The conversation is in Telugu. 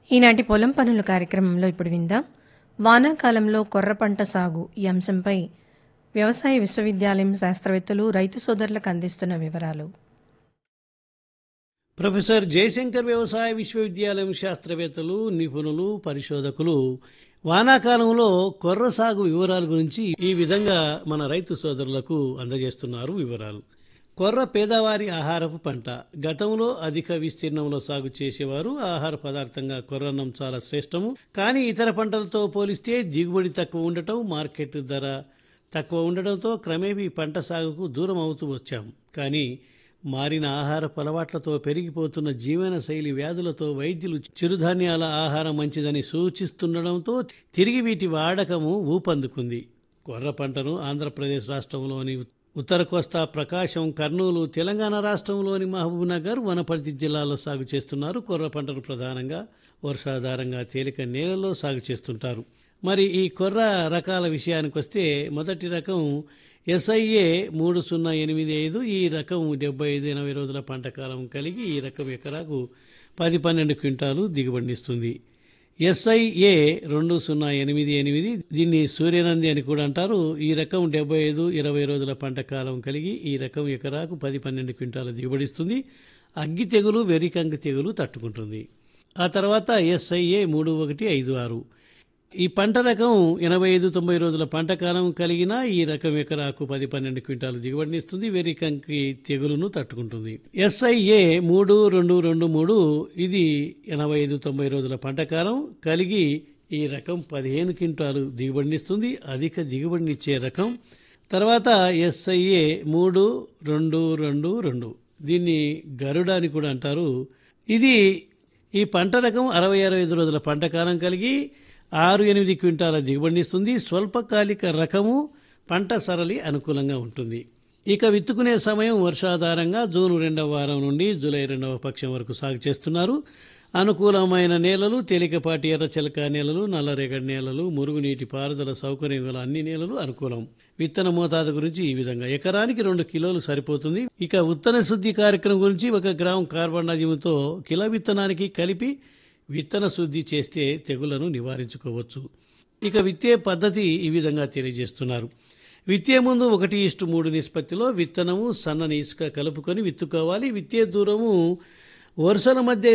ఈనాటి పొలం పనుల కార్యక్రమంలో ఇప్పుడు విందాం వానాకాలంలో కొర్ర పంట సాగు ఈ అంశంపై వ్యవసాయ విశ్వవిద్యాలయం శాస్త్రవేత్తలు రైతు సోదరులకు అందిస్తున్న వివరాలు ప్రొఫెసర్ జయశంకర్ వ్యవసాయ విశ్వవిద్యాలయం శాస్త్రవేత్తలు నిపుణులు పరిశోధకులు వానాకాలంలో కొర్ర సాగు వివరాల గురించి ఈ విధంగా మన రైతు సోదరులకు అందజేస్తున్నారు వివరాలు కొర్ర పేదవారి ఆహారపు పంట గతంలో అధిక విస్తీర్ణంలో సాగు చేసేవారు ఆహార పదార్థంగా కొర్రన్నం చాలా శ్రేష్టము కానీ ఇతర పంటలతో పోలిస్తే దిగుబడి తక్కువ ఉండటం మార్కెట్ ధర తక్కువ ఉండడంతో క్రమేపీ పంట సాగుకు దూరం అవుతూ వచ్చాం కానీ మారిన ఆహారపు అలవాట్లతో పెరిగిపోతున్న జీవన శైలి వ్యాధులతో వైద్యులు చిరుధాన్యాల ఆహారం మంచిదని సూచిస్తుండడంతో తిరిగి వీటి వాడకము ఊపందుకుంది కొర్ర పంటను ఆంధ్రప్రదేశ్ రాష్ట్రంలోని ఉత్తర కోస్తా ప్రకాశం కర్నూలు తెలంగాణ రాష్ట్రంలోని మహబూబ్నగర్ వనపర్తి జిల్లాలో సాగు చేస్తున్నారు కొర్ర పంటను ప్రధానంగా వర్షాధారంగా తేలిక నేలలో సాగు చేస్తుంటారు మరి ఈ కొర్ర రకాల విషయానికి వస్తే మొదటి రకం ఎస్ఐఏ మూడు సున్నా ఎనిమిది ఐదు ఈ రకం డెబ్బై ఐదు ఎనభై రోజుల పంట కాలం కలిగి ఈ రకం ఎకరాకు పది పన్నెండు క్వింటాలు దిగుబడినిస్తుంది ఎస్ఐఏ రెండు సున్నా ఎనిమిది ఎనిమిది దీన్ని సూర్యనంది అని కూడా అంటారు ఈ రకం డెబ్బై ఐదు ఇరవై రోజుల పంట కాలం కలిగి ఈ రకం ఎకరాకు పది పన్నెండు క్వింటాల దిగుబడిస్తుంది అగ్గి తెగులు వెరికంగి తెగులు తట్టుకుంటుంది ఆ తర్వాత ఎస్ఐఏ మూడు ఒకటి ఐదు ఆరు ఈ పంట రకం ఎనభై ఐదు తొంభై రోజుల పంట కాలం కలిగిన ఈ రకం ఎకరాకు పది పన్నెండు క్వింటాలు దిగుబడినిస్తుంది వెరికంకి తెగులును తట్టుకుంటుంది ఎస్ఐఏ మూడు రెండు రెండు మూడు ఇది ఎనభై ఐదు తొంభై రోజుల పంట కాలం కలిగి ఈ రకం పదిహేను క్వింటాలు దిగుబడినిస్తుంది అధిక దిగుబడినిచ్చే రకం తర్వాత ఎస్ఐఏ మూడు రెండు రెండు రెండు దీన్ని గరుడ అని కూడా అంటారు ఇది ఈ పంట రకం అరవై అరవై ఐదు రోజుల పంట కాలం కలిగి ఆరు ఎనిమిది క్వింటాల దిగుబడినిస్తుంది స్వల్పకాలిక రకము పంట సరళి అనుకూలంగా ఉంటుంది ఇక విత్తుకునే సమయం వర్షాధారంగా జూన్ రెండవ వారం నుండి జూలై రెండవ పక్షం వరకు సాగు చేస్తున్నారు అనుకూలమైన నేలలు తేలికపాటి ఎర్రచిలక నేలలు నల్లరేగడి నేలలు మురుగునీటి పారుదల సౌకర్యం గల అన్ని నేలలు అనుకూలం విత్తన మోతాదు గురించి ఈ విధంగా ఎకరానికి రెండు కిలోలు సరిపోతుంది ఇక విత్తన శుద్ధి కార్యక్రమం గురించి ఒక గ్రామం కార్బన్డాజిమ్తో కిలో విత్తనానికి కలిపి విత్తన శుద్ధి చేస్తే తెగులను నివారించుకోవచ్చు ఇక విత్తే పద్ధతి ఈ విధంగా తెలియజేస్తున్నారు విత్తే ముందు ఒకటి ఇష్టు మూడు నిష్పత్తిలో విత్తనము సన్నని ఇసుక కలుపుకొని విత్తుకోవాలి విత్తే దూరము వరుసల మధ్య